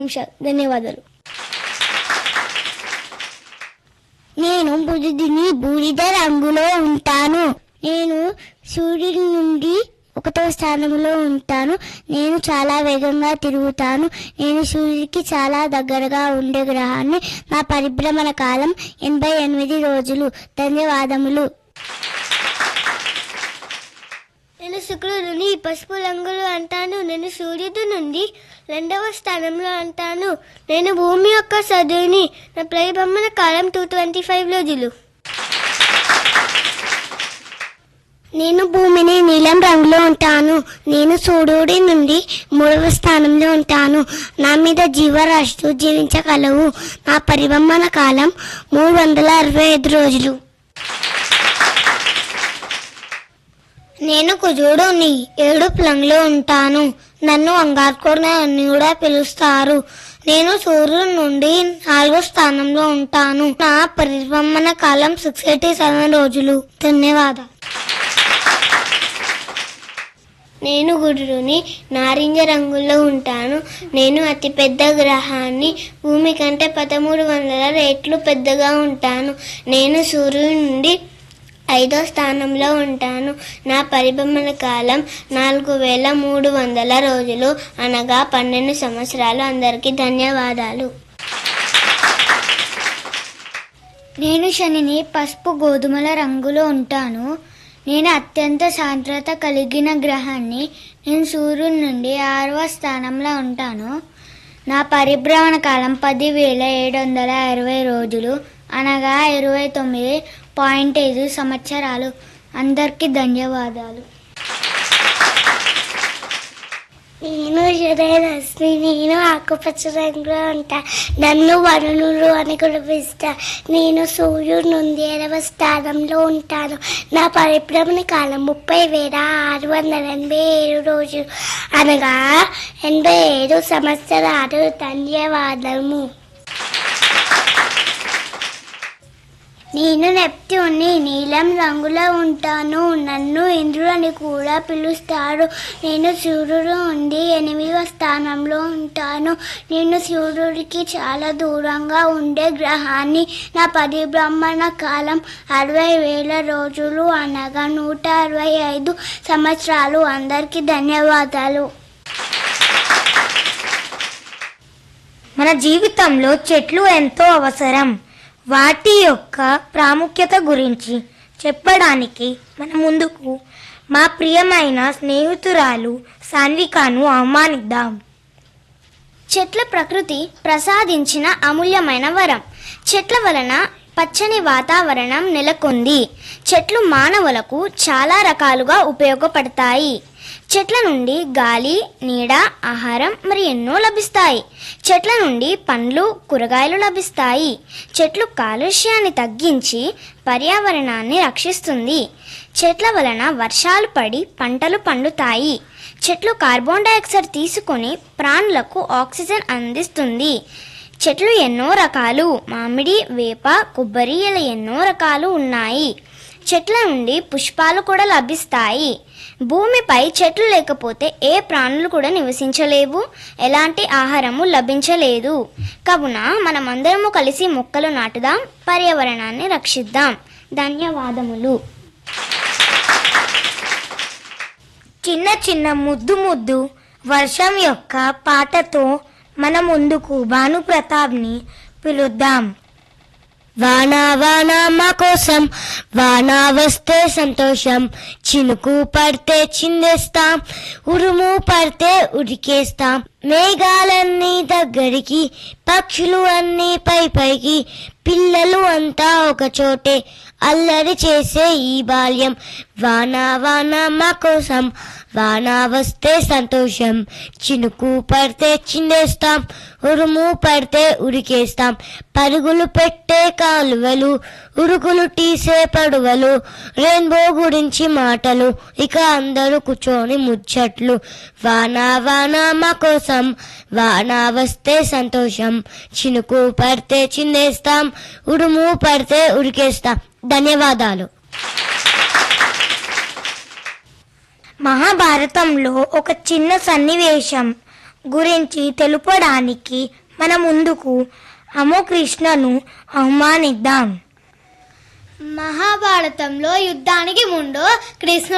నిమిషాలు ధన్యవాదాలు నేను బుధుడిని బూడిద రంగులో ఉంటాను నేను సూర్యుడి నుండి ఒకటో స్థానంలో ఉంటాను నేను చాలా వేగంగా తిరుగుతాను నేను సూర్యుడికి చాలా దగ్గరగా ఉండే గ్రహాన్ని నా పరిభ్రమణ కాలం ఎనభై ఎనిమిది రోజులు ధన్యవాదములు నేను శుక్రుడిని పసుపు రంగులు అంటాను నేను సూర్యుడు నుండి రెండవ స్థానంలో అంటాను నేను భూమి యొక్క సదువుని నా పరిభ్రమణ కాలం టూ ట్వంటీ ఫైవ్ రోజులు నేను భూమిని నీలం రంగులో ఉంటాను నేను సూర్యుడి నుండి మూడవ స్థానంలో ఉంటాను నా మీద జీవరాశులు జీవించగలవు నా పరిభ్రమణ కాలం మూడు వందల అరవై ఐదు రోజులు నేను కుజుడుని ఏడు ప్లంగ్లో ఉంటాను నన్ను అంగార్కోర్ అని కూడా పిలుస్తారు నేను సూర్యుడి నుండి నాలుగో స్థానంలో ఉంటాను నా పరిభ్రమణ కాలం సిక్స్ ఎయిటీ సెవెన్ రోజులు ధన్యవాదాలు నేను గురుని నారింజ రంగులో ఉంటాను నేను అతిపెద్ద గ్రహాన్ని భూమి కంటే పదమూడు వందల రెట్లు పెద్దగా ఉంటాను నేను సూర్యుడి నుండి ఐదో స్థానంలో ఉంటాను నా పరిభ్రమణ కాలం నాలుగు వేల మూడు వందల రోజులు అనగా పన్నెండు సంవత్సరాలు అందరికీ ధన్యవాదాలు నేను శనిని పసుపు గోధుమల రంగులో ఉంటాను నేను అత్యంత సాంద్రత కలిగిన గ్రహాన్ని నేను సూర్యుడి నుండి ఆరవ స్థానంలో ఉంటాను నా పరిభ్రమణ కాలం పదివేల ఏడు వందల అరవై రోజులు అనగా ఇరవై తొమ్మిది పాయింట్ ఐదు సంవత్సరాలు అందరికీ ధన్యవాదాలు నేను రశ్మి నేను ఆకుపచ్చ రంగులో ఉంటా నన్ను వరుణుడు అని కూడా పిలుస్తా నేను సూర్యుడు నుండి ఏడవ స్థానంలో ఉంటాను నా పరిభ్రమణ కాలం ముప్పై వేల ఆరు వందల ఎనభై ఏడు రోజులు అనగా ఎనభై ఏడు సంవత్సరాలు ధన్యవాదము నేను నెప్ట్యూన్ని నీలం రంగులో ఉంటాను నన్ను ఇంద్రుడు అని కూడా పిలుస్తారు నేను సూర్యుడు నుండి ఎనిమిదవ స్థానంలో ఉంటాను నేను సూర్యుడికి చాలా దూరంగా ఉండే గ్రహాన్ని నా పరిభ్రమణ కాలం అరవై వేల రోజులు అనగా నూట అరవై ఐదు సంవత్సరాలు అందరికీ ధన్యవాదాలు మన జీవితంలో చెట్లు ఎంతో అవసరం వాటి యొక్క ప్రాముఖ్యత గురించి చెప్పడానికి మన ముందుకు మా ప్రియమైన స్నేహితురాలు సాన్వికాను ఆహ్వానిద్దాం చెట్ల ప్రకృతి ప్రసాదించిన అమూల్యమైన వరం చెట్ల వలన పచ్చని వాతావరణం నెలకొంది చెట్లు మానవులకు చాలా రకాలుగా ఉపయోగపడతాయి చెట్ల నుండి గాలి నీడ ఆహారం మరి ఎన్నో లభిస్తాయి చెట్ల నుండి పండ్లు కూరగాయలు లభిస్తాయి చెట్లు కాలుష్యాన్ని తగ్గించి పర్యావరణాన్ని రక్షిస్తుంది చెట్ల వలన వర్షాలు పడి పంటలు పండుతాయి చెట్లు కార్బన్ డైఆక్సైడ్ తీసుకొని ప్రాణులకు ఆక్సిజన్ అందిస్తుంది చెట్లు ఎన్నో రకాలు మామిడి వేప కొబ్బరి ఇలా ఎన్నో రకాలు ఉన్నాయి చెట్ల నుండి పుష్పాలు కూడా లభిస్తాయి భూమిపై చెట్లు లేకపోతే ఏ ప్రాణులు కూడా నివసించలేవు ఎలాంటి ఆహారము లభించలేదు కావున మనమందరము కలిసి మొక్కలు నాటుదాం పర్యావరణాన్ని రక్షిద్దాం ధన్యవాదములు చిన్న చిన్న ముద్దు ముద్దు వర్షం యొక్క పాటతో మన ముందుకు భానుప్రతాప్ని పిలుద్దాం వానా వానా మా కోసం వానా వస్తే సంతోషం చినుకు పడితే చిందేస్తాం ఉరుము పడితే ఉరికేస్తాం మేఘాలన్నీ దగ్గరికి పక్షులు అన్నీ పై పైకి పిల్లలు అంతా ఒక చోటే అల్లరి చేసే ఈ బాల్యం వానా వానా మా కోసం వానా వస్తే సంతోషం చినుకు పడితే చిందేస్తాం ఉరుము పడితే ఉరికేస్తాం పరుగులు పెట్టే కాలువలు ఉరుకులు తీసే పడువలు రెయిన్బో గురించి మాటలు ఇక అందరూ కూర్చొని ముచ్చట్లు వానా వానా మా కోసం వానా వస్తే సంతోషం చినుకు పడితే చిందేస్తాం ఉరుము పడితే ఉరికేస్తాం ధన్యవాదాలు మహాభారతంలో ఒక చిన్న సన్నివేశం గురించి తెలుపడానికి మన ముందుకు అమో కృష్ణను ఆహ్వానిద్దాం మహాభారతంలో యుద్ధానికి ముందు కృష్ణుడు